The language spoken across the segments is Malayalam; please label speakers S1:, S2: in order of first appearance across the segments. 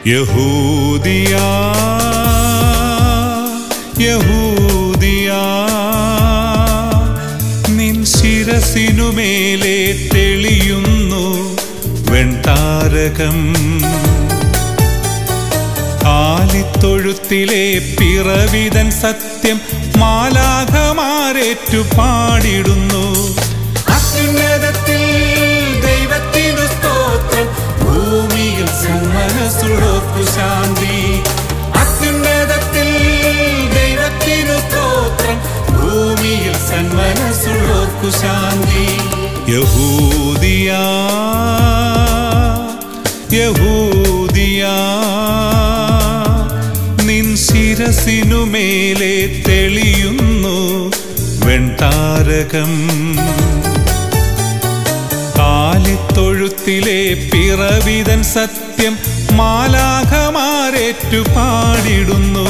S1: യഹൂദിയാ യഹൂദിയാ നിൻ ശിരസിനുമേലെ തെളിയുന്നു വെൺതാരകം കാലിത്തൊഴുത്തിലെ പിറവിതൻ സത്യം മാലാഖമാരേറ്റു പാടിടുന്നു അത്യുന്നതത്തിൽ ദൈവത്തിനു സ്തോത്രം ഭൂമിയിൽ സന്മനസ്സുള്ളോർക്കു ശാന്തി അത്യുന്നതത്തിൽ ദൈവത്തിനു സ്തോത്രം ഭൂമിയിൽ സന്മനസ്സുള്ളോർക്കു ശാന്തി യഹൂദിയാ യഹൂദിയാ നിൻ ശിരസിനുമേലെ തെളിയുന്നു വെൺതാരകം കാലിത്തൊഴുത്തിലെ പിറവിതൻ സത്യം മാലാഖമാരേറ്റു പാടിടുന്നു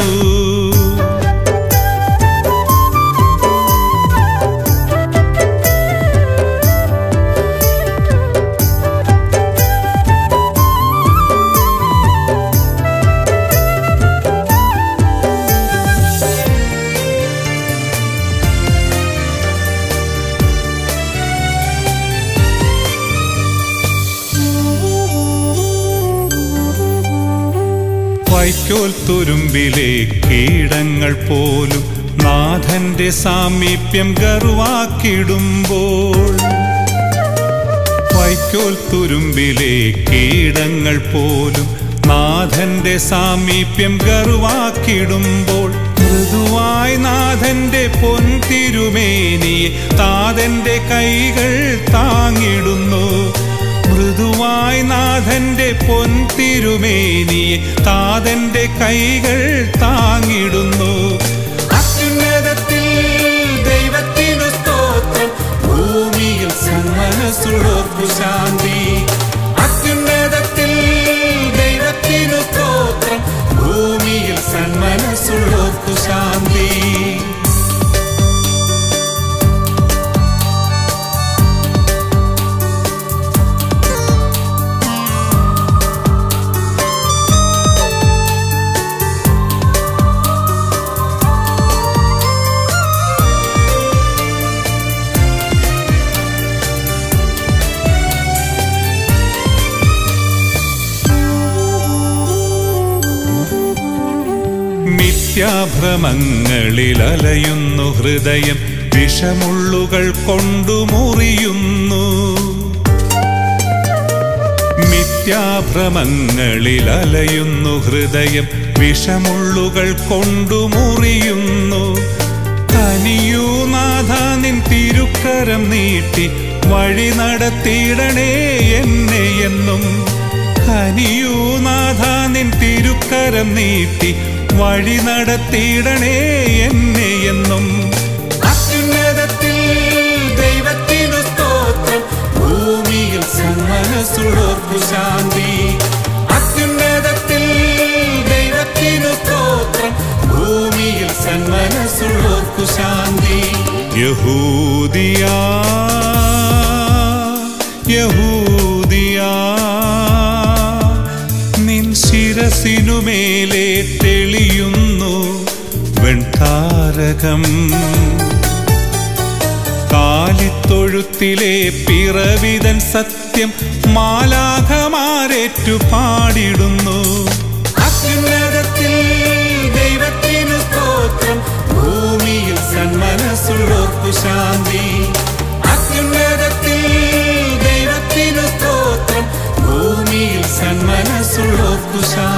S1: വൈക്കോൽ തുരുമ്പിലെ കീടങ്ങൾ പോലും നാഥന്റെ സാമീപ്യം ഗർവാക്കിടുമ്പോൾ വൈക്കോൽ തുരുമ്പിലെ കീടങ്ങൾ പോലും നാഥന്റെ സാമീപ്യം ഗർവാക്കിടുമ്പോൾ മൃദുവായി നാഥന്റെ പൊൻതിരുമേനിയെ താതന്റെ കൈകൾ താങ്ങിടുന്നു മൃദുവായി നാഥന്റെ പൊൻതിരുമേനിയെ താതന്റെ കൈകൾ താങ്ങിടുന്നു അത്യുന്നതത്തിൽ ദൈവത്തിനു സ്തോത്രം ഭൂമിയിൽ സന്മനസ്സുള്ളോർക്കു ശാന്തി അത്യുന്നതത്തിൽ ദൈവത്തിനു സ്തോത്രം ഭൂമിയിൽ സന്മനസ്സുള്ളോർക്കു ശാന്തി മിഥ്യാഭ്രമങ്ങളിൽ അലയുന്നു ഹൃദയം വിഷമുള്ളുകൾ കൊണ്ടു മുറിയുന്നു മിഥ്യാഭ്രമങ്ങളിൽ അലയുന്നു ഹൃദയം വിഷമുള്ളുകൾ കൊണ്ടു മുറിയുന്നു കനിയൂ നാഥ നിൻ തിരുക്കരം നീട്ടി വഴി നടത്തിയിടണേ എന്നെ എന്നും കനിയൂ നാഥ നിൻ തിരുക്കരം നീട്ടി വഴി നടത്തിയിടണേ എന്നെ എന്നും അത്യുന്നതത്തിൽ ദൈവത്തിനു സ്തോത്രം ഭൂമിയിൽ സന്മനസ്സുള്ളോർക്കു ശാന്തി അത്യുന്നതത്തിൽ ദൈവത്തിനു സ്തോത്രം ഭൂമിയിൽ സന്മനസ്സുള്ളോർക്കു ശാന്തി യഹൂദിയാ യഹൂദിയാ നിൻ ശിരസിനുമേലെ തെളിയുന്നു വെൺതാരകം കാലിത്തൊഴുത്തിലെ പിറവിതൻ സത്യം മാലാഖമാരേറ്റു പാടിടുന്നു അത്യുന്നതത്തിൽ ദൈവത്തിനു സ്തോത്രം ഭൂമിയിൽ സന്മനസ്സുള്ളോർക്കു ശാന്തി അത്യുന്നതത്തിൽ ദൈവത്തിനു സ്തോത്രം ഭൂമിയിൽ സന്മനസ്സുള്ളോർക്കു ശാന്തി